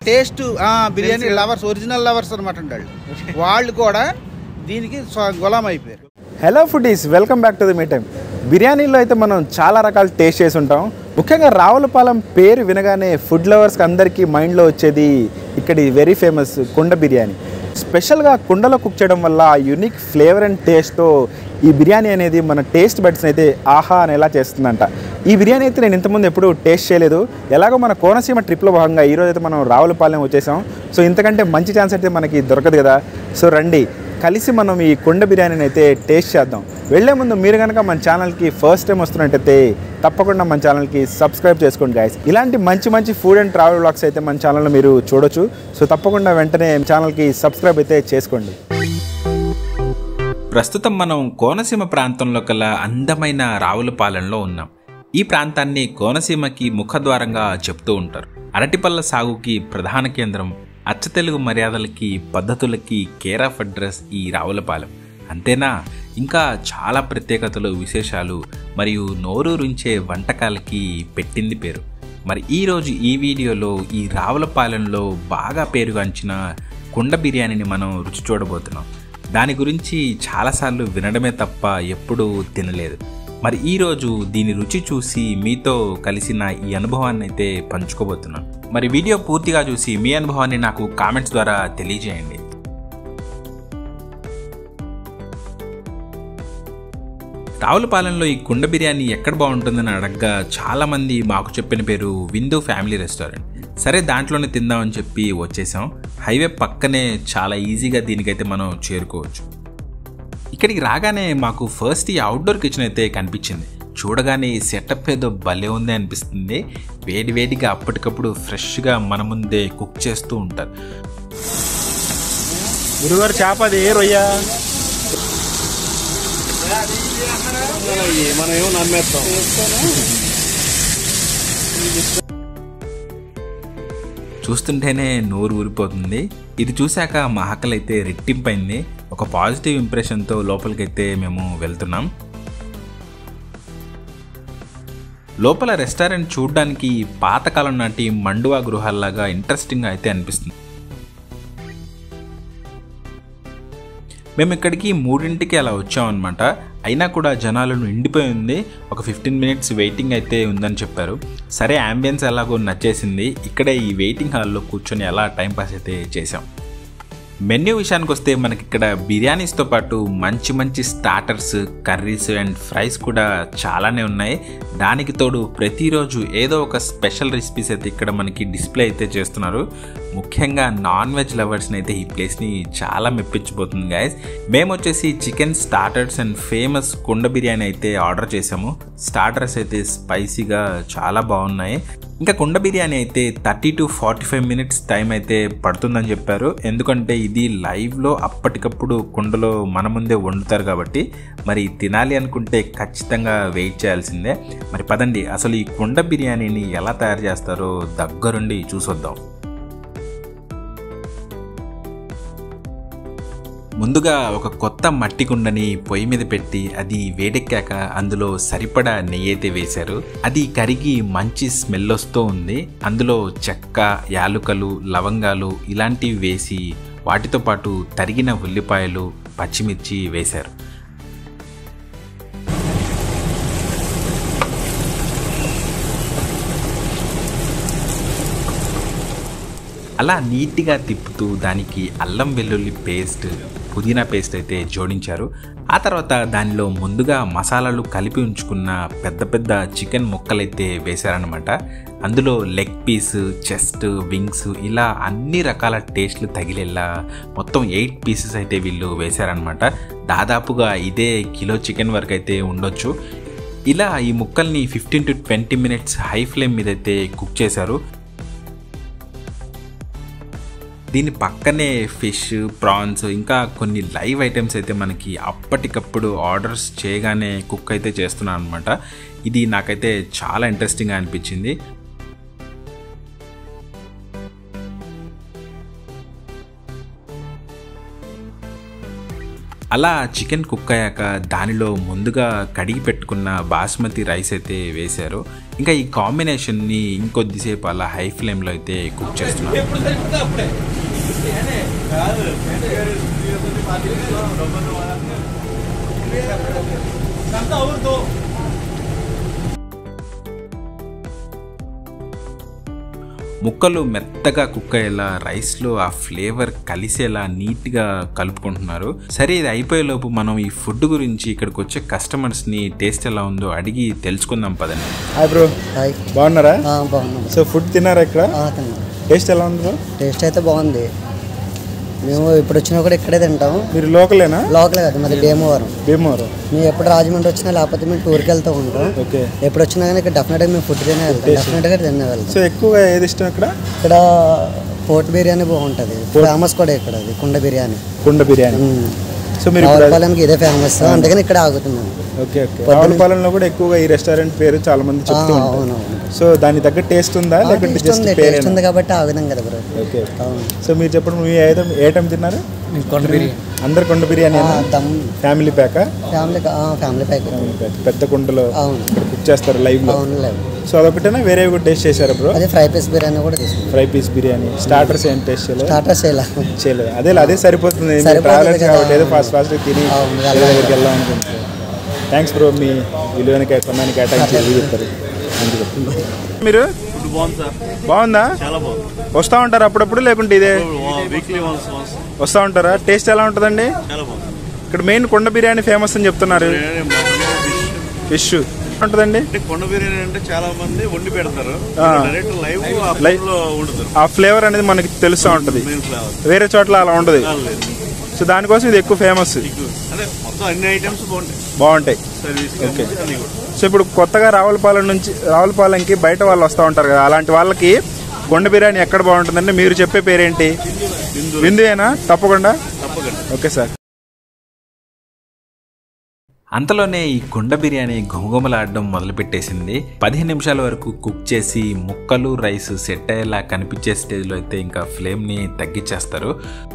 Taste ఆ, biryani lovers original lovers అనమాట వాళ్ళు వాళ్ళు కూడా దీనికి స్వ- గులాం అయిపోయారు hello foodies welcome back to the me time బిర్యానీలో అయితే మనం చాలా రకాలు టేస్ట్ చేసి ఉంటాం ముఖ్యంగా రావులపాలెం పేరు వినగానే ఫుడ్ లవర్స్కి అందరికీ మైండ్లో వచ్చేది ఇక్కడి వెరీ ఫేమస్ కుండ బిర్యానీ స్పెషల్గా కుండలో కుక్ చేయడం వల్ల ఆ యూనిక్ ఫ్లేవర్ అండ్ టేస్ట్తో ఈ బిర్యానీ అనేది మన టేస్ట్ బడ్స్ అయితే ఆహా అని ఎలా చేస్తుందంట ఈ బిర్యానీ అయితే నేను ఇంతకుముందు ఎప్పుడు టేస్ట్ చేయలేదు ఎలాగో మన కోనసీమ ట్రిప్లో భాగంగా ఈరోజు అయితే మనం రావులపాలెం వచ్చేసాం సో ఇంతకంటే మంచి ఛాన్స్ అయితే మనకి దొరకదు కదా సో రండి కలిసి మనం ఈ కుండ బిర్యానీని అయితే టేస్ట్ చేద్దాం వెళ్ళే ముందు మీరు కనుక మన ఛానల్కి ఫస్ట్ టైం వస్తున్నట్టయితే తప్పకుండా మన ఛానల్కి సబ్స్క్రైబ్ చేసుకోండి గాయస్ ఇలాంటి మంచి మంచి ఫుడ్ అండ్ ట్రావెల్ బ్లాగ్స్ అయితే మన ఛానల్లో మీరు చూడొచ్చు సో తప్పకుండా వెంటనే ఛానల్కి సబ్స్క్రైబ్ అయితే చేసుకోండి ప్రస్తుతం మనం కోనసీమ ప్రాంతంలో కల అందమైన రావులపాలెంలో ఉన్నాం ఈ ప్రాంతాన్ని కోనసీమకి ముఖద్వారంగా చెప్తూ ఉంటారు అరటిపళ్ళ సాగుకి ప్రధాన కేంద్రం అచ్చతెలుగు మర్యాదలకి పద్ధతులకి కేర్ ఆఫ్ అడ్రస్ ఈ రావులపాలెం అంతేనా ఇంకా చాలా ప్రత్యేకతలు విశేషాలు మరియు నోరూరించే వంటకాలకి పెట్టింది పేరు మరి ఈరోజు ఈ వీడియోలో ఈ రావులపాలెంలో బాగా పేరుగాంచిన కుండ బిర్యానీని మనం రుచి చూడబోతున్నాం దాని గురించి చాలాసార్లు వినడమే తప్ప ఎప్పుడూ తినలేదు మరి ఈరోజు దీని రుచి చూసి మీతో కలిసిన ఈ అనుభవాన్ని అయితే పంచుకోబోతున్నాను మరి వీడియో పూర్తిగా చూసి మీ అనుభవాన్ని నాకు కామెంట్స్ ద్వారా తెలియజేయండి రావులపాలెంలో ఈ కుండ బిర్యానీ ఎక్కడ బాగుంటుందని అడగ్గా చాలామంది మాకు చెప్పిన పేరు విందు ఫ్యామిలీ రెస్టారెంట్ సరే దాంట్లోనే తిందామని చెప్పి వచ్చేసాం హైవే పక్కనే చాలా ఈజీగా దీనికైతే మనం చేరుకోవచ్చు ఇక్కడికి రాగానే మాకు ఫస్ట్ ఈ అవుట్డోర్ కిచెన్ అయితే కనిపించింది చూడగానే ఈ సెటప్ ఏదో భలే ఉంది అనిపిస్తుంది వేడి వేడిగా అప్పటికప్పుడు ఫ్రెష్గా మన ముందే కుక్ చేస్తూ ఉంటారు గురుగారు చేప అది ఏ రొయ్య మనం ఏమో నమ్మేస్తాం చూస్తుంటేనే నోరు ఊరిపోతుంది ఇది చూశాక మా ఆకలి అయితే రెట్టింపైంది ఒక పాజిటివ్ ఇంప్రెషన్తో లోపలికైతే మేము వెళ్తున్నాం లోపల రెస్టారెంట్ చూడడానికి పాతకాలం నాటి మండువా గృహాల్లాగా ఇంట్రెస్టింగ్గా అయితే అనిపిస్తుంది మేము ఇక్కడికి మూడింటికి అలా వచ్చామన్నమాట అయినా కూడా జనాలను నిండిపోయి ఉంది ఒక ఫిఫ్టీన్ మినిట్స్ వెయిటింగ్ అయితే ఉందని చెప్పారు సరే అంబియన్స్ ఎలాగో నచ్చేసింది ఇక్కడే ఈ వెయిటింగ్ హాల్లో కూర్చొని అలా టైంపాస్ అయితే చేసాం మెన్యూ విషయానికి వస్తే మనకి ఇక్కడ బిర్యానీస్తో పాటు మంచి మంచి స్టార్టర్స్ కర్రీస్ అండ్ ఫ్రైస్ కూడా చాలానే ఉన్నాయి దానికి తోడు ప్రతిరోజు ఏదో ఒక స్పెషల్ రెసిపీస్ అయితే ఇక్కడ మనకి డిస్ప్లే అయితే చేస్తున్నారు ముఖ్యంగా నాన్ వెజ్ లవర్స్ని అయితే ఈ ప్లేస్ని చాలా మెప్పించిపోతుంది గాయస్ మేము వచ్చేసి చికెన్ స్టార్టర్స్ అండ్ ఫేమస్ కుండ బిర్యానీ అయితే ఆర్డర్ చేసాము స్టార్టర్స్ అయితే స్పైసీగా చాలా బాగున్నాయి ఇంకా కుండ బిర్యానీ అయితే thirty to forty five minutes time అయితే పడుతుందని చెప్పారు ఎందుకంటే ఇది లైవ్లో అప్పటికప్పుడు కుండలో మన ముందే వండుతారు కాబట్టి మరి తినాలి అనుకుంటే ఖచ్చితంగా వెయిట్ చేయాల్సిందే మరి పదండి అసలు ఈ కుండ బిర్యానీని ఎలా తయారు చేస్తారో దగ్గరుండి చూసొద్దాం ముందుగా ఒక కొత్త మట్టి కుండని పొయ్యి మీద పెట్టి అది వేడెక్కాక అందులో సరిపడా నెయ్యి అయితే వేశారు అది కరిగి మంచి స్మెల్ వస్తూ ఉంది అందులో చెక్క యాలుకలు లవంగాలు ఇలాంటివి వేసి వాటితో పాటు తరిగిన ఉల్లిపాయలు పచ్చిమిర్చి వేశారు అలా నీట్గా తిప్పుతూ దానికి అల్లం వెల్లుల్లి పేస్ట్ పుదీనా పేస్ట్ అయితే జోడించారు ఆ తర్వాత దానిలో ముందుగా మసాలాలు కలిపి ఉంచుకున్న పెద్ద పెద్ద చికెన్ ముక్కలైతే వేశారనమాట అందులో లెగ్ పీస్ చెస్ట్ వింగ్స్ ఇలా అన్ని రకాల టేస్ట్లు తగిలేలా మొత్తం ఎయిట్ పీసెస్ అయితే వీళ్ళు వేశారనమాట దాదాపుగా ఇదే కిలో చికెన్ వరకు అయితే ఉండొచ్చు ఇలా ఈ ముక్కల్ని fifteen to twenty minutes high flame మీద అయితే కుక్ చేశారు దీని పక్కనే ఫిష్ ప్రాన్స్ ఇంకా కొన్ని లైవ్ ఐటమ్స్ అయితే మనకి అప్పటికప్పుడు ఆర్డర్స్ చేయగానే కుక్ అయితే చేస్తున్నాను అనమాట ఇది నాకైతే చాలా ఇంట్రెస్టింగ్గా అనిపించింది అలా చికెన్ కుక్ అయ్యాక దానిలో ముందుగా కడిగి పెట్టుకున్న బాస్మతి రైస్ అయితే వేశారు ఇంకా ఈ కాంబినేషన్ని ఇంకొద్దిసేపు అలా హై ఫ్లేమ్లో అయితే కుక్ చేస్తున్నారు ముక్కలు మెత్తగా కుక్ అయ్యేలా రైస్లో ఆ ఫ్లేవర్ కలిసేలా నీట్గా కలుపుకుంటున్నారు సరే ఇది అయిపోయేలోపు మనం ఈ ఫుడ్ గురించి ఇక్కడికి వచ్చే కస్టమర్స్ని టేస్ట్ ఎలా ఉందో అడిగి తెలుసుకుందాం పదండి హాయ్ బ్రో హాయ్ బాగున్నారా ఆ, బాగున్నాం సో ఫుడ్ తిన్నారా ఇక్కడ ఆ, తిన్నాం టేస్ట్ ఎలా ఉంది బ్రో టేస్ట్ అయితే బాగుంది మేము ఇప్పుడు వచ్చినా కూడా ఇక్కడే తింటాం మీరు లోకలేనా లోకల్ కాదు మాది భీమవరం భీమవరం మేము ఎప్పుడు రాజమండ్రి వచ్చినా లేకపోతే మేము టూర్కి వెళ్తూ ఉంటాం ఓకే ఎప్పుడు వచ్చినా కానీ ఇక్కడ డెఫినెట్గా మేము ఫుడ్ తినే వెళ్తాం డెఫినెట్గా తినే వెళ్తాం సో ఎక్కువగా ఏది ఇష్టం ఇక్కడ ఇక్కడ పోర్ట్ బిర్యానీ బాగుంటుంది ఫేమస్ కూడా ఇక్కడ అది కుండ బిర్యానీ కుండ బిర్యానీ ఉమ్. సో మీరు ఇప్పుడు రావులపాలెంకి ఇదే ఫేమస్ అందుకని ఇక్కడ ఆగుతున్నాం ఓకే ఓకే రావులపాలెంలో కూడా ఎక్కువగా ఈ రెస్టారెంట్ పేరు చాలా మంది ఆ, చెప్తూ ఉంటారు అవునవును సో దాని తగ్గ టేస్ట్ ఉందా లేకుంటే టేస్ట్ జస్ట్ ఉంది పేరు టేస్ట్ ఉంది కాబట్టి ఆగుదాం కదా బ్రో ఓకే అవును సో మీరు చెప్పండి మీ ఐటమ్ ఏ ఐటమ్ తిన్నారు కొండ బిర్యానీ అందరు కొండ బిర్యానీ దమ్ ఫ్యామిలీ ప్యాకా family family pack family pack పెద్ద కుండలో అవును ఇక్కడ కుక్ చేస్తారు లైవ్ లో అవును లేదు సో అదొకటేనా వేరే కూడా టేస్ట్ చేశారా బ్రో అదే ఫ్రై పీస్ బిర్యానీ కూడా తీసుకుంటాం ఫ్రై పీస్ బిర్యానీ స్టార్టర్స్ ఏం టేస్ట్ చేయలేదు స్టార్టర్స్ ఇలా చేయలేదు అదే అదే సరిపోతుంది సరిపోతుంది ట్రావెలర్స్ కదా. కాబట్టి ఏదో ఫాస్ట్ ఫాస్ట్ తిని అవును, వేరే దగ్గరికి వెళ్దాం అనుకుంటున్నాను థ్యాంక్స్ బ్రో మీ విలువైన కే- సమయాన్ని కేటాయించి రివ్యూ చెప్తారు అందుకు మీరు బాగుందా చాలా బాగుంది వస్తా ఉంటారు అప్పుడప్పుడు లేకుంటే ఇదే వీక్లీ వన్స్ వన్స్ వస్తా ఉంటారా టేస్ట్ ఎలా ఉంటుందండి చాలా బాగుంది ఇక్కడ మెయిన్ కొండ బిర్యానీ ఫేమస్ అని చెప్తున్నారు బిర్యానీ మటన్, ఫిష్. ఫిష్ ఉంటుందండి అంటే కొండ బిర్యానీ అంటే చాలా మంది వండి పెడతారు ఆ. డైరెక్ట్ లైవ్ ఆ Live. లో వండుతారు ఆ ఫ్లేవర్ అనేది మనకి తెలుస్తూ ఉంటుంది మెయిన్ ఫ్లేవర్ వేరే చోట్ల అలా ఉండదు లేదు సో దానికోసం ఇది ఎక్కువ ఫేమస్ అదే మొత్తం అన్ని ఐటమ్స్ బాగుంటాయి బాగుంటాయి సర్వీస్ Okay. అన్ని కూడా సో ఇప్పుడు కొత్తగా రావులపాలెం నుంచి రావులపాలెంకి బయట వాళ్ళు వస్తూ ఉంటారు కదా అలాంటి వాళ్ళకి కొండ బిర్యానీ ఎక్కడ బాగుంటుందంటే మీరు చెప్పే పేరేంటి బిందు బిందువేనా తప్పకుండా తప్పకుండా ఓకే సార్ అంతలోనే ఈ కుండ బిర్యానీ ఘుమఘుమలాడడం మొదలుపెట్టేసింది పదిహేను నిమిషాల వరకు కుక్ చేసి ముక్కలు రైస్ సెట్ అయ్యేలా కనిపించే స్టేజ్లో అయితే ఇంకా ఫ్లేమ్ని తగ్గించేస్తారు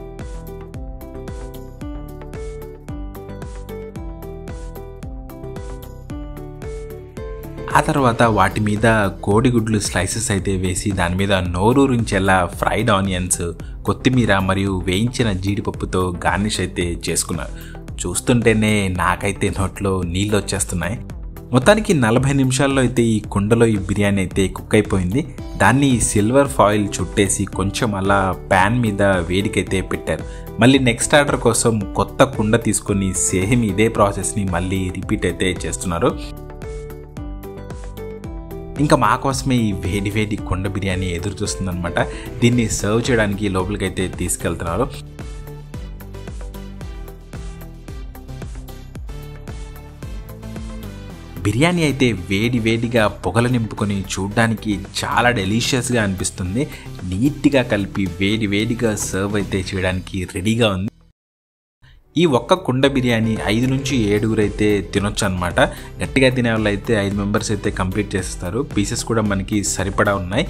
ఆ తర్వాత వాటి మీద కోడిగుడ్లు స్లైసెస్ అయితే వేసి దాని మీద నోరూరించేలా ఫ్రైడ్ ఆనియన్స్ కొత్తిమీర మరియు వేయించిన జీడిపప్పుతో గార్నిష్ అయితే చేసుకున్నారు చూస్తుంటేనే నాకైతే నోట్లో నీళ్ళు వచ్చేస్తున్నాయి మొత్తానికి నలభై నిమిషాల్లో అయితే ఈ కుండలో ఈ బిర్యానీ అయితే కుక్ అయిపోయింది దాన్ని సిల్వర్ ఫాయిల్ చుట్టేసి కొంచెం అలా ప్యాన్ మీద వేడికైతే పెట్టారు మళ్ళీ నెక్స్ట్ ఆర్డర్ కోసం కొత్త కుండ తీసుకొని సేమ్ ఇదే ప్రాసెస్ని మళ్ళీ రిపీట్ అయితే చేస్తున్నారు ఇంకా మా కోసమే ఈ వేడి వేడి కొండ బిర్యానీ ఎదురు చూస్తుందన్నమాట దీన్ని సర్వ్ చేయడానికి లోపలికి అయితే తీసుకెళ్తున్నారు బిర్యానీ అయితే వేడి వేడిగా పొగలు నింపుకొని చూడ్డానికి చాలా డెలిషియస్గా అనిపిస్తుంది నీట్గా కలిపి వేడి వేడిగా సర్వ్ అయితే చేయడానికి రెడీగా ఉంది ఈ ఒక్క కుండ బిర్యానీ ఐదు నుంచి ఏడుగురు అయితే తినొచ్చు అనమాట గట్టిగా తినే వాళ్ళు అయితే ఐదు మెంబర్స్ అయితే కంప్లీట్ చేస్తారు పీసెస్ కూడా మనకి సరిపడా ఉన్నాయి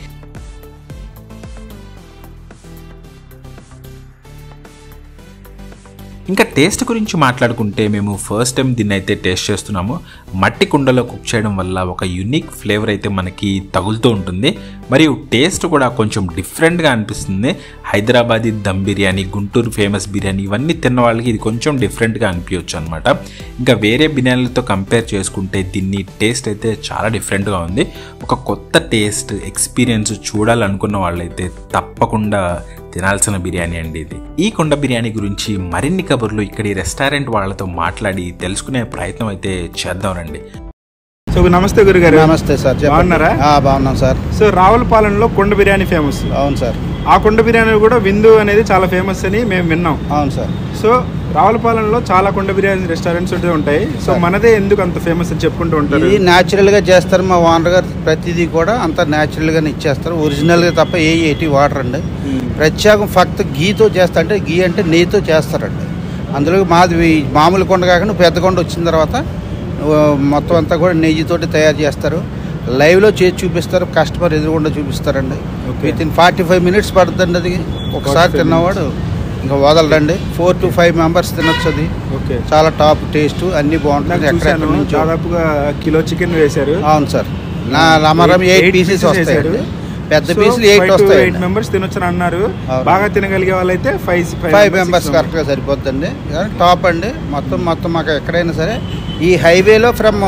ఇంకా టేస్ట్ గురించి మాట్లాడుకుంటే మేము ఫస్ట్ టైం దీన్ని అయితే టేస్ట్ చేస్తున్నాము మట్టి కుండలో కుక్ చేయడం వల్ల ఒక యునిక్ ఫ్లేవర్ అయితే మనకి తగులుతూ ఉంటుంది మరియు టేస్ట్ కూడా కొంచెం డిఫరెంట్గా అనిపిస్తుంది హైదరాబాదీ దమ్ బిర్యానీ గుంటూరు ఫేమస్ బిర్యానీ ఇవన్నీ తిన్న వాళ్ళకి ఇది కొంచెం డిఫరెంట్గా అనిపించవచ్చు అనమాట ఇంకా వేరే బిర్యానీలతో కంపేర్ చేసుకుంటే దీన్ని టేస్ట్ అయితే చాలా డిఫరెంట్గా ఉంది ఒక కొత్త టేస్ట్ ఎక్స్పీరియన్స్ చూడాలనుకున్న వాళ్ళైతే తప్పకుండా తినాల్సిన బిర్యానీ అండి ఇది ఈ కుండ బిర్యానీ గురించి మరిన్ని కబుర్లు ఇక్కడి రెస్టారెంట్ వాళ్ళతో మాట్లాడి తెలుసుకునే ప్రయత్నం అయితే చేద్దాం రండి సో నమస్తే గురుగారు నమస్తే సార్ చెప్పండి. బాగున్నారా? ఆ, బాగున్నాం సార్ సో రావులపాలెంలో కొండ బిర్యానీ ఫేమస్ అవును సార్ ఆ కొండ బిర్యానీ కూడా విందు అనేది చాలా ఫేమస్ అని మేము విన్నాం అవును సార్ సో రావులపాలెంలో చాలా కొండ బిర్యానీ రెస్టారెంట్స్ అయితే ఉంటాయి సో సార్. మనదే ఎందుకు అంత ఫేమస్ అని చెప్పుకుంటూ ఉంటారు ఇది న్యాచురల్ గా చేస్తారు మా ఓనర్ గారు ప్రతిదీ కూడా అంత న్యాచురల్ గానే ఇచ్చేస్తారు ఒరిజినల్ గా తప్ప ఏ ఏటి వాటర్ అండి ప్రత్యేకం ఫక్త్ గీతో చేస్తా అంటే గీ అంటే నెయ్యితో చేస్తారండి అందులో మాది ఈ మామూలు కొండ కాకుండా పెద్ద కొండ వచ్చిన తర్వాత ఆ, మొత్తం అంతా కూడా నెయ్యితోటి తయారు చేస్తారు లైవ్లో చేసి చూపిస్తారు కస్టమర్ ఎదురుగుండా చూపిస్తారండి Okay. With in forty five minutes పడుతుందండి అది ఒకసారి 45 తిన్నవాడు ఇంకా వదలరండి ఫోర్ టు ఫైవ్ మెంబర్స్ తినొచ్చు అది ఓకే చాలా టాప్ టేస్ట్ అన్ని బాగుంటుంది నాకు ఎక్కడెక్కడ చూశాను నుంచో. దాదాపుగా కిలో చికెన్ వేశారు అవును సార్ నా రమరం Eight- eight eight pieces pieces వస్తాయండి వేశారు. పెద్ద సో పీసులు ఎయిట్ ఫైవ్ టు వస్తాయి ఎయిట్ మెంబర్స్ తినొచ్చని అన్నారు అవును. బాగా తినగలిగే వాళ్ళైతే ఫైవ్ ఫైవ్ మెంబర్స్ కరెక్ట్గా సరిపోద్దండి కానీ టాప్ అండి మొత్తం మొత్తం మాకు ఎక్కడైనా సరే ఈ హైవేలో ఫ్రమ్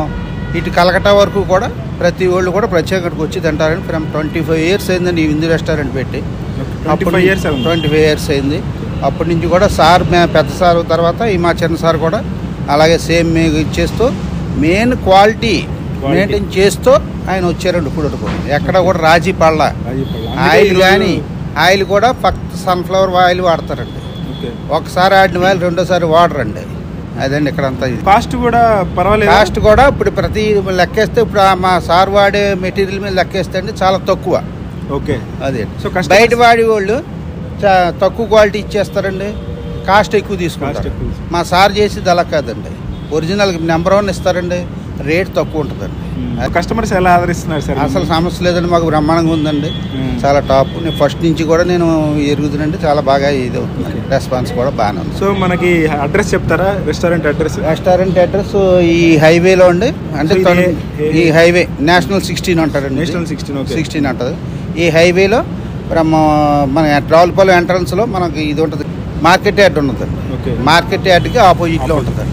ఇటు కలకటా వరకు కూడా ప్రతి వాళ్ళు కూడా ప్రత్యేకతకు వచ్చి తింటారండి ఫ్రమ్ ట్వంటీ ఫైవ్ ఇయర్స్ అయిందండి ఈ విందు రెస్టారెంట్ పెట్టి ట్వంటీ ఫైవ్ ఇయర్స్ అవుతుంది ట్వంటీ ఫైవ్ ఇయర్స్ అయింది అప్పటి నుంచి కూడా సార్ మే- పెద్ద సార్ తర్వాత ఈ మా చిన్న సార్ కూడా అలాగే సేమ్ మీకు ఇచ్చేస్తూ మెయిన్ క్వాలిటీ Quality. మెయింటైన్ చేస్తూ ఆయన వచ్చారండి ఇప్పుడు వరకు ఎక్కడ కూడా రాజీ పళ్ళ రాజీపల్లి. అందుకే ఆయిల్ ఈరోజు- కానీ ఆయిల్ కూడా ఫక్త్ సన్ఫ్లవర్ ఆయిల్ వాడతారండి ఓకే ఒకసారి ఆడిన ఆయిల్ రెండోసారి వాడరండి అదండి ఇక్కడంతా ఇది కాస్ట్ కూడా పర్వాలేదు కాస్ట్ కూడా ఇప్పుడు ప్రతి లెక్కేస్తే ఇప్పుడు ఆ మా సార్ వాడే మెటీరియల్ మీద లెక్కేస్తే అండి చాలా తక్కువ ఓకే అదే సో customers- బయట వాడి వాళ్ళు చా- తక్కువ క్వాలిటీ ఇచ్చేస్తారండి కాస్ట్ ఎక్కువ కాస్ట్ తీసుకుంటారు ఎక్కువ మా సార్ చేసేది అలా కాదండి ఒరిజినల్ నెంబర్ వన్ ఇస్తారండి రేట్ తక్కువ ఉంటుందండి అది కస్టమర్స్ ఎలా ఆదరిస్తున్నారు సార్ అసలు సమస్య లేదండి మాకు బ్రహ్మాండంగా ఉందండి మ్మ్. చాలా టాప్ నేను ఫస్ట్ నుంచి కూడా నేను ఎరుగుతున్నాండి చాలా బాగా ఇది అవుతుంది రెస్పాన్స్ కూడా బాగానే ఉంది సో మనకి అడ్రస్ చెప్తారా రెస్టారెంట్ అడ్రస్ రెస్టారెంట్ అడ్రస్ ఈ హైవేలో అండి అంటే So ఇది తొన్- ఏ- ఈ హైవే నేషనల్ సిక్స్టీన్ అంటారండి నేషనల్ సిక్స్టీన్ ఓకే సిక్స్టీన్ అంటది ఈ హైవేలో ఫ్రమ్ మన రావులపల్లి ఎంట్రన్స్లో మనకి ఇది ఉంటుంది మార్కెట్ యార్డ్ ఉంటుందండి ఓకే మార్కెట్ యార్డ్కి ఆపోజిట్లో ఉంటుందండి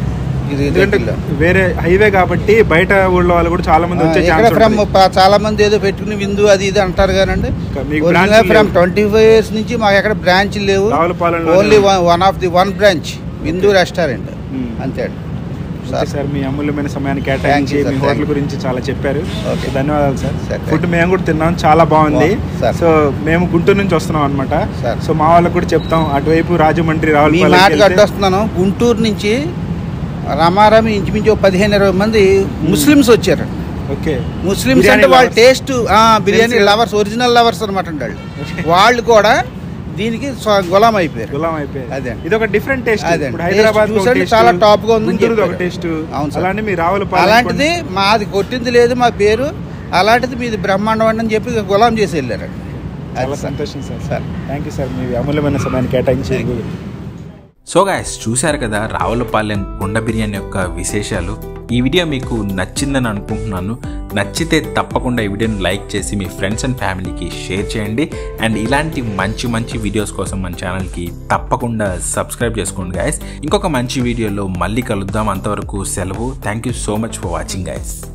ఇది ఎందుకంటే దగ్గరలో. వేరే హైవే కాబట్టి బయట ఊళ్ళో వాళ్ళు కూడా చాలా మంది వచ్చే ఇక్కడ ఛాన్స్ ఫ్రమ్ చాలా మంది ఏదో పెట్టుకుని విందు అది ఇది అంటారు కానండి మీకు branch ఫ్రమ్ లేవు. ట్వంటీ ఫైవ్ ఇయర్స్ నుంచి మాకు ఎక్కడ బ్రాంచ్ లేవు రావులపాలెంలో only one of the one branch Vindu restaurant మ్మ్. అంతే అండి ఓకే సార్ సార్ మీ అమూల్యమైన సమయాన్ని Thank కేటాయించి you, sir. మీ Thank హోటల్ you. గురించి చాలా చెప్పారు Okay. సో ధన్యవాదాలు సార్ Sir, thank ఫుడ్ మేము కూడా తిన్నాం చాలా బాగుంది Wow, sir. సో మేము గుంటూరు నుంచి వస్తున్నాం అనమాట Sir. సో మా వాళ్ళకి కూడా చెప్తాం అటువైపు రాజమండ్రి మీ రావులపాలెం మాటకు అడ్డొస్తున్నాను గుంటూరు నుంచి రమారామి ఇంచుమించు ఒక పదిహేను ఇరవై మంది ముస్లిమ్స్ వచ్చారు ఓకే ముస్లిమ్స్ బిర్యానీ అంటే వాళ్ళ lovers. టేస్ట్ బిర్యానీ తెలుసు. లవర్స్ ఒరిజినల్ లవర్స్ అనమాట వాళ్ళు వాళ్ళు కూడా దీనికి స్వ- గులాం అయిపోయారు గులాం అయిపోయాయి అదే. ఇది ఒక డిఫరెంట్ టేస్ట్ అదే. ఇప్పుడు Taste హైదరాబాద్ చూసండి చాలా top గా ఉందని గుంటూరుది ఒక చెప్పారు. టేస్ట్ అవును సార్. అలానే మీ రావులపాలెం అలాంటిది మాది కొట్టింది లేదు మా పేరు అలాంటిది మీది బ్రహ్మాండం అని చెప్పి గులాం చేసి వెళ్ళారండి చాలా అది సార్. సంతోషం sir sir thank you sir మీ అమూల్యమైన సమయాన్ని కేటాయించి సో గాయస్ చూశారు కదా రావులపాలెం కుండ బిర్యానీ యొక్క విశేషాలు ఈ వీడియో మీకు నచ్చిందని అనుకుంటున్నాను నచ్చితే తప్పకుండా ఈ వీడియోని లైక్ చేసి మీ ఫ్రెండ్స్ అండ్ ఫ్యామిలీకి షేర్ చేయండి అండ్ ఇలాంటి మంచి మంచి వీడియోస్ కోసం మన ఛానల్కి తప్పకుండా సబ్స్క్రైబ్ చేసుకోండి గాయస్ ఇంకొక మంచి వీడియోలో మళ్ళీ కలుద్దాం అంతవరకు సెలవు thank you so much for watching guys